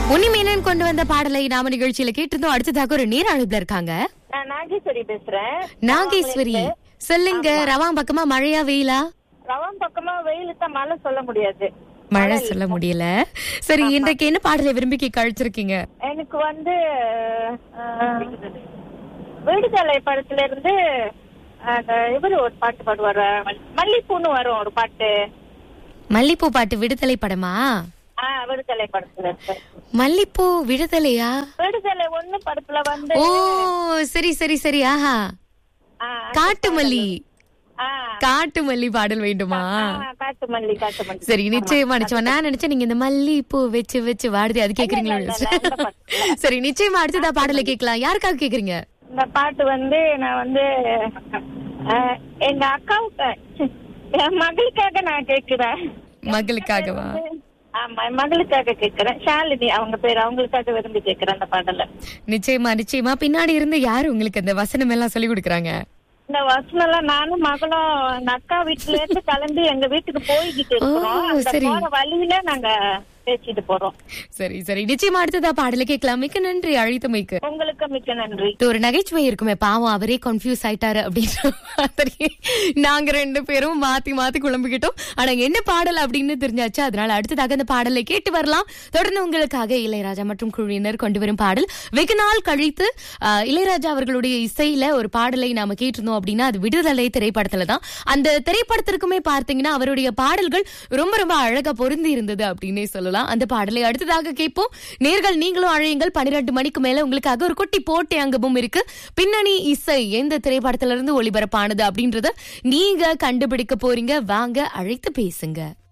உன்னிமேனன் கொண்டு வந்த பாடலை நாம நிகழ்ச்சியில கேட்டிருந்தோம் அடுத்ததாக ஒரு நீர் அழுப்புல இருக்காங்க நான் நாகேஸ்வரி பேசுறேன் நாகேஸ்வரி சொல்லுங்க ரவாம் பக்கமா மழையா வெயிலா ரவம் பக்கமா வெயிலு தான் மழை சொல்ல முடியாது மழை சொல்ல முடியல சரி இன்றைக்கு என்ன பாடலை விரும்பி கேட்க அழைச்சிருக்கீங்க எனக்கு வந்து அஹ், விடுதலை படத்துல இருந்து அந்த இவரு ஒரு பாட்டு பாடுவாரு மல்லிப்பூன்னு வரும் ஒரு பாட்டு மல்லிப்பூ பாட்டு விடுதலை படமா ஆஹ் விடுதலை படத்துல இருந்து மல்லிப்பூ விடுதலையா விடுதலை ஒண்ணு படத்துல வந்து ஓ சரி சரி சரி ஆஹா ஆஹ், காட்டு மல்லி ஆஹ், காட்டு மல்லி பாடல் வேண்டுமா ஆஹ், காட்டு மல்லி காட்டு மல்லி சரி நிச்சயமா நிச்சயமா நான் நினைச்சேன் நீங்க இந்த மல்லி பூ வச்சு வச்சு வாடுது அது கேக்குறீங்களோ இல்ல, இல்ல, அந்த பாட்டு சரி நிச்சயமா அடுத்ததா பாடலை கேட்கலாம் யாருக்காக கேக்குறீங்க இந்த பாட்டு வந்து நான் வந்து அஹ், எங்க அக்காவுக்கு என் மகளுக்காக நான் கேக்குறேன் மகளுக்காகவா ஆமா என் மகளுக்காக கேக்குறேன் ஷாலினி அவங்க பேர் அவங்களுக்காக விரும்பி கேக்குறேன் அந்த பாடல நிச்சயமா நிச்சயமா பின்னாடி இருந்து யாரு உங்களுக்கு அந்த வசனம் எல்லாம் சொல்லி கொடுக்கறாங்க இந்த வசனம் எல்லாம் நானும் மகளும் எங்க அக்கா வீட்டுல இருந்து கிளம்பி எங்க வீட்டுக்கு போய்கிட்டு இருக்கிறோம் ஓ, அந்த சரி. போற வழியில நாங்க பேசிட்டு போறோம் சரி சரி நிச்சயமா அடுத்ததா பாடலை கேட்கலாம் மிக்க நன்றி அழைத்தமைக்கு உங்களுக்கு மிக்க நன்றி இது ஒரு நகைச்சுவை இருக்குமே பாவம் அவரே கன்ஃபியூஸ் ஆயிட்டாரு அப்படின்ற மாதிரி நாங்க ரெண்டு பேரும் மாத்தி மாத்தி குழம்பிக்கிட்டோம் ஆனா என்ன பாடல் அப்படின்னு தெரிஞ்சாச்சு அதனால அடுத்ததாக அந்த பாடலை கேட்டு வரலாம் தொடர்ந்து உங்களுக்காக இளையராஜா மற்றும் குழுவினர் கொண்டு வரும் பாடல் வெகு நாள் கழித்து ஆஹ், இளையராஜா அவர்களுடைய இசையில ஒரு பாடலை நாம கேட்டிருந்தோம் அப்படின்னா அது விடுதலை திரைப்படத்துல தான் அந்த திரைப்படத்திற்குமே பார்த்தீங்கன்னா அவருடைய பாடல்கள் ரொம்ப ரொம்ப அழகா பொருந்தி இருந்தது அப்படின்னே சொல்லலாம் அந்த பாடலை அடுத்ததாக கேட்போம் நேர்கள் நீங்களும் அழையுங்கள் பன்னிரெண்டு மணிக்கு மேல உங்களுக்காக ஒரு குட்டி போட்டி அங்கமும் இருக்கு பின்னணி இசை எந்த திரைப்படத்துல இருந்து ஒளிபரப்பானது அப்படின்றத நீங்க கண்டுபிடிக்க போறீங்க வாங்க அழைத்து பேசுங்க